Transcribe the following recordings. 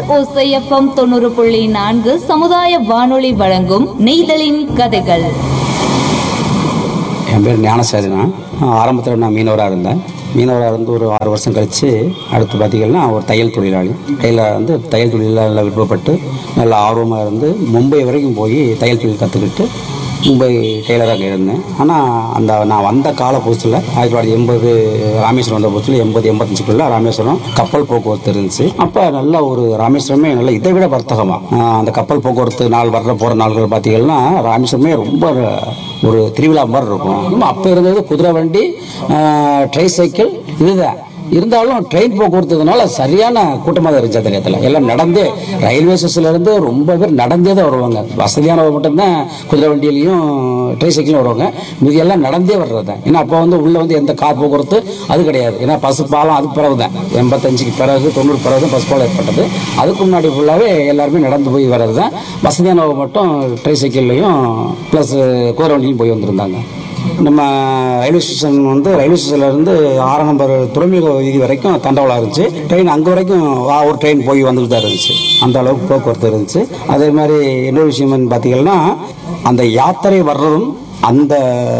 ஓசைஎஃப்எம் தொண்ணூறு புள்ளி நான்கு சமுதாய வானொலி வழங்கும் நெய்தலின் கதைகள் என் பேர் ஞானசேகரனா ஆரம்பத்தில் நான் மீனவராக இருந்தேன் மீனவராக இருந்து ஒரு ஆறு வருஷம் கழித்து அடுத்து பார்த்தீங்கன்னா ஒரு தையல் தொழிலாளி தையல வந்து தையல் தொழிலில் நல்லா விருப்பப்பட்டு நல்ல ஆர்வமாக இருந்து மும்பை வரைக்கும் போய் தையல் தொழில் கற்றுக்கிட்டு மும்பை டெய்லராக இருந்தேன் ஆனால் அந்த நான் வந்த கால புதுசில் ஆயிரத்தி தொள்ளாயிரத்தி எண்பது ராமேஸ்வரம் வந்த புதுசில் எண்பது எண்பத்தஞ்சுக்குள்ள ராமேஸ்வரம் கப்பல் போக்குவரத்து இருந்துச்சு அப்போ நல்ல ஒரு ராமேஸ்வரமே நல்ல இதை விட வர்த்தகமாக அந்த கப்பல் போக்குவரத்து நாள் வர்ற போகிற நாள்கள் பார்த்தீங்கன்னா ராமேஸ்வரமே ரொம்ப ஒரு திருவிழா மாதிரி இருக்கும் இன்னும் அப்போ இருந்தது குதிரை வண்டி ட்ரை சைக்கிள் இதுதான் இருந்தாலும் ட்ரெயின் போக்குவரத்துனால சரியான கூட்டமாக தான் இருந்துச்சு அந்த நேரத்தில் எல்லாம் நடந்தே ரயில்வே ஸ்டேஷன்ல இருந்து ரொம்ப பேர் நடந்தே தான் வருவாங்க வசதியானவங்க மட்டும்தான் குதிரை வண்டியிலையும் ட்ரை சைக்கிளும் வருவாங்க மீதி எல்லாம் நடந்தே வர்றது தான் ஏன்னா அப்போ வந்து உள்ள வந்து எந்த கார் போக்குவரத்து அது கிடையாது ஏன்னா பசு பாலம் அதுக்கு பிறகு தான் எண்பத்தஞ்சுக்கு பிறகு தொண்ணூறு பிறகு தான் பசு பாலம் ஏற்பட்டது அதுக்கு முன்னாடி ஃபுல்லாகவே எல்லாருமே நடந்து போய் வர்றது தான் வசதியானவங்க மட்டும் ட்ரை சைக்கிள்லையும் ப்ளஸ் குதிரை வண்டியிலையும் போய் வந்திருந்தாங்க நம்ம ரயில்வே ஸ்டேஷன் வந்து ரயில்வே ஸ்டேஷன்ல இருந்து ஆறாம் நம்பர் துறைமுக வீதி வரைக்கும் தண்டவாளம் இருந்துச்சு ட்ரெயின் அங்கே வரைக்கும் வா- ஒரு ட்ரெயின் போய் வந்துட்டு தான் இருந்துச்சு அந்த அளவுக்கு போக்குவரத்து இருந்துச்சு அதே மாதிரி இன்னொரு விஷயம் பார்த்தீங்கன்னா அந்த யாத்திரை வர்றதும் அந்த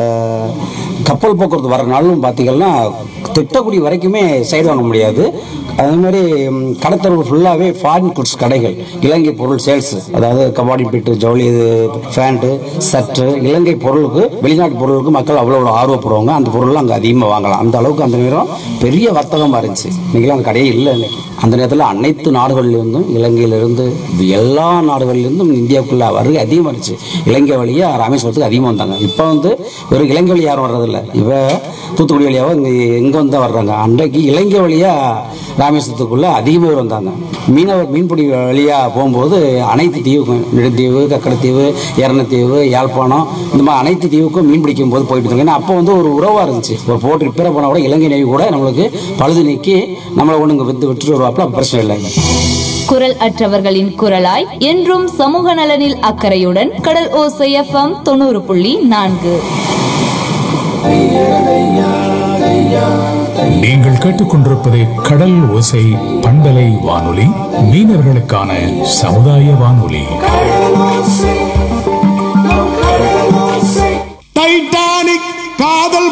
கப்பல் போக்குவரத்து வர நாளும் பார்த்தீங்கன்னா திட்டக்குடி வரைக்குமே சைடு வாங்க முடியாது அதே மாதிரி ம், கடத்தரவு ஃபுல்லாகவே ஃபாரின் குட்ஸ் கடைகள் இலங்கை பொருள் சேல்ஸ் அதாவது கபாடி பிட்டு ஜவுளி இது பேண்ட்டு சர்ட்டு இலங்கை பொருளுக்கு வெளிநாட்டு பொருளுக்கு மக்கள் அவ்வளோ அவ்வளோ ஆர்வப்படுவாங்க அந்த பொருள்லாம் அங்கே அதிகமாக வாங்கலாம் அந்த அளவுக்கு அந்த நேரம் பெரிய வர்த்தகமாக இருந்துச்சு இன்னைக்கெல்லாம் அந்த கடையே இல்லை இன்னைக்கு அந்த நேரத்தில் அனைத்து நாடுகளிலிருந்தும் இலங்கையிலிருந்து எல்லா நாடுகளிலிருந்தும் இந்தியாவுக்குள்ள வருகை அதிகமாக இருந்துச்சு இலங்கை வழியாக ராமேஸ்வரத்துக்கு அதிகமாக வந்தாங்க இப்போ வந்து வெறும் இலங்கை வழி யாரும் வர்றதில்ல இப்போ தூத்துக்குடி வழியாக இங்கே எங்கே வந்து தான் வர்றாங்க அன்றைக்கு இலங்கை வழியாக ராமேஸ்வரத்துக்குள்ள அதிகமாக பேர் வந்தாங்க மீனவர் மீன்பிடி வழியாக போகும்போது அனைத்து தீவுக்கும் நெடுந்தீவு கக்கடத்தீவு எரணத்தீவு யாழ்ப்பாணம் இந்த மாதிரி அனைத்து தீவுக்கும் மீன் பிடிக்கும் போது போயிட்டு இருந்தாங்க ஏன்னா அப்போ வந்து ஒரு உறவாக இருந்துச்சு ஒரு போட்டு ரிப்பேர் பண்ணால் கூட இலங்கை நேவி கூட நம்மளுக்கு பழுது நீக்கி நம்மளை ஒன்று இங்கே வித்து விட்டுட்டு வருவாப்புல பிரச்சனை இல்லை குரல் அற்றவர்களின் குரலாய் என்றும் சமூக நலனில் அக்கறையுடன் கடல் ஓசை எஃப்எம் தொண்ணூறு புள்ளி நான்கு நீங்கள் கேட்டுக்கொண்டிருப்பது கடல் ஓசை பண்பலை வானொலி மீனவர்களுக்கான சமுதாய வானொலி